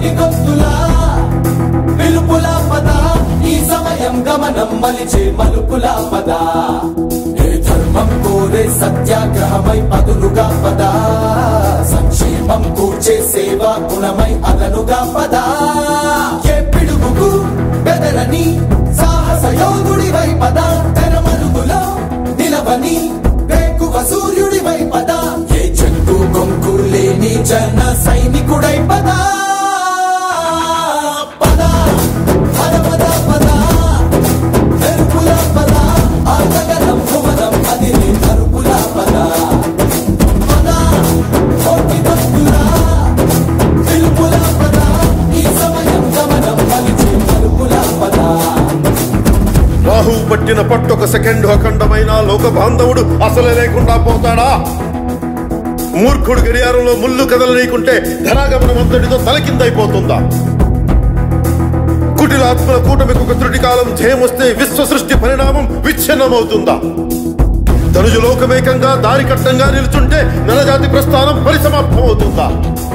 కోటి గొంతులా పిలుపుల పద ఈ సమయం గమనం మలిచే మలుపుల పద ఏ ధర్మం కోరే సత్యాగ్రహమై పదులుగా పద సంక్షేమం కూర్చే సేవా గుణమై అదనుగా పద ఏ పిడుగుకు బెదరని సాహస యోధుడివై పద తెరమరుగులో నిలవని వేకువ సూర్యుడివై పద ఏ చెక్కు కొంకు లేని జన సైనికుడై పద పద పద పద పద మెరుపుల పద ఆగగలం భువనం అది నీ మరుపుల పద పద కోటి భక్తుల పిలుపుల పద ఈ సమయం గమనం మలిచే మరుపుల పద రాహు పట్టిన పట్టొక సెకండ్ అఖండమైన లోక బాంధవుడు అసలే లేకుండా పోతాడా మూర్ఖుడు గడియారంలో ముళ్ళు కదలనీకుంటే ధనాగమనం అంతటితో తలకిందైపోతుందా కుటిలాత్మల కూటమికి ఒక త్రుటి కాలం జయమొస్తే విశ్వ సృష్టి పరిణామం విచ్ఛిన్నమవుతుందా ధనుజు లోకమేకంగా దారి కట్టంగా నిలుచుంటే నలజాతి ప్రస్థానం పరిసమాప్తమవుతుందా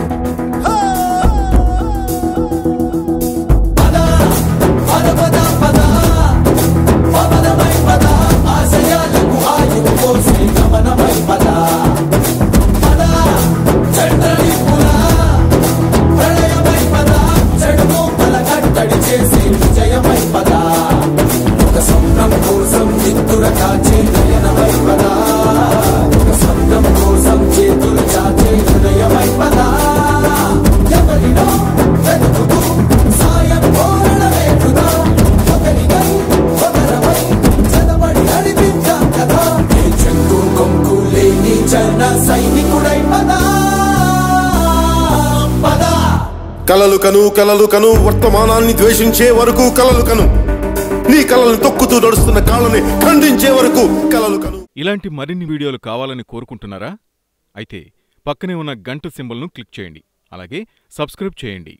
పద పద పద పద పవనమై పద ఆశయాలకు ఆయువు పోసే గమనమై పద పద చంద్రలిపుల ప్రళయమై పద చెడు మోకల కట్టడి చేసే విజయమై పద ఒక స్వప్నం కోసం నిత్తుర కాచే నయనమై పద ఒక స్వప్నం కోసం చేతులు చాచే హృదయమై పద ఎవరినో వెతుకుతూ సాయం కోరడమే వృధా ఒకరికై ఒకరమై చదవడి నడిపించాం కదా ఏ చెక్కు కొంకు లేని జన సైనికుడై పద పద కలలు కను కలలు కను వర్తమానాన్ని ద్వేషించే వరకు కలలు కను నీ కలల్ని తొక్కుతూ నడుస్తున్న కాళ్ళని ఖండించే వరకు కలలు కను ఇలాంటి మరిన్ని వీడియోలు కావాలని కోరుకుంటున్నారా అయితే పక్కనే ఉన్న గంట సింబల్ను క్లిక్ చేయండి అలాగే సబ్స్క్రైబ్ చేయండి